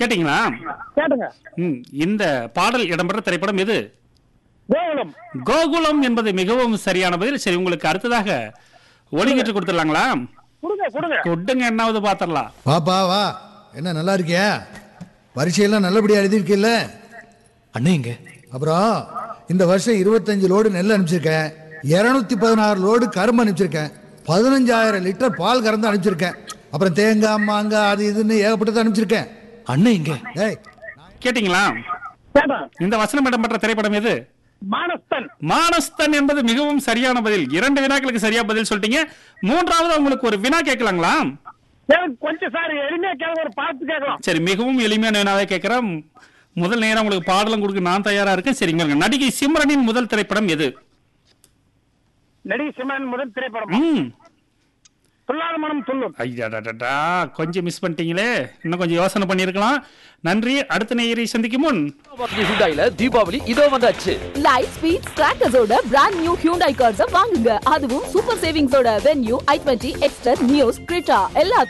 கேட்டீங்களா கேட்டுங்க ம், இந்த பாடல் இடம்பெற்ற திரைப்படம் எது கோகுலம் கோகுலம் என்பது மிகவும் சரியான பதில் சரி உங்களுக்கு அடுத்ததாக ஒளிங்கிட்டு கொடுத்துடலாங்களா கொடுங்க கொடுங்க கொடுங்க என்னாவது பாத்திரலாம் வாப்பா வா என்ன நல்லா இருக்கியா பரீட்சையெல்லாம் நல்லபடியா எழுதியிருக்கில்ல அண்ணே எங்க அப்புறம் இந்த வருஷம் இருபத்தஞ்சு லோடு நெல் அனுப்பிச்சிருக்கேன் இருநூத்தி பதினாறு லோடு கரும்பு அனுப்பிச்சிருக்கேன் பதினஞ்சாயிரம் லிட்டர் பால் கறந்து அனுப்பிச்சிருக்கேன் அப்புறம் தேங்காய் மாங்காய் அது இதுன்னு ஏகப்பட்டது அனுப்பிச்சிருக்கேன் அண்ணே எங்க ஏய் கேட்டீங்களா கேட்டேன் இந்த வசனம் இடம்பெற்ற திரைப்படம் எது மானஸ்தன் மானஸ்தன் என்பது மிகவும் சரியான பதில் இரண்டு வினாக்களுக்கு சரியா பதில் சொல்லிட்டீங்க மூன்றாவது உங்களுக்கு ஒரு வினா கேட்கலாங்களா எனக்கு கொஞ்சம் சார் எளிமையா கேட்க ஒரு பார்த்து கேட்கலாம் சரி மிகவும் எளிமையான வினாவே கேட்கிறேன் முதல் நேரம் உங்களுக்கு பாடலும் கொடுக்க நான் தயாரா இருக்கேன் சரிங்க பாருங்க. நடிகை சிம்ரனின் முதல் திரைப்படம் எது நடிகை சிம்மன் முதல் திரைப்படம் ம் துல்லாத மனம் துள்ளும் ஐயாடாடா கொஞ்சம் மிஸ் பண்ணிட்டீங்களே இன்னும் கொஞ்சம் யோசனை பண்ணியிருக்கலாம் நன்றி அடுத்த நேயரை சந்திக்கும் முன் ஹுண்டாயில தீபாவளி இதோ வந்தாச்சு லைட் ஸ்பீட் கிராக்கர்ஸோட பிராண்ட் நியூ ஹியூண்டாய் கார்ஸ வாங்குங்க அதுவும் சூப்பர் சேவிங்ஸோட Venue i twenty Exter Nios Creta எல்லா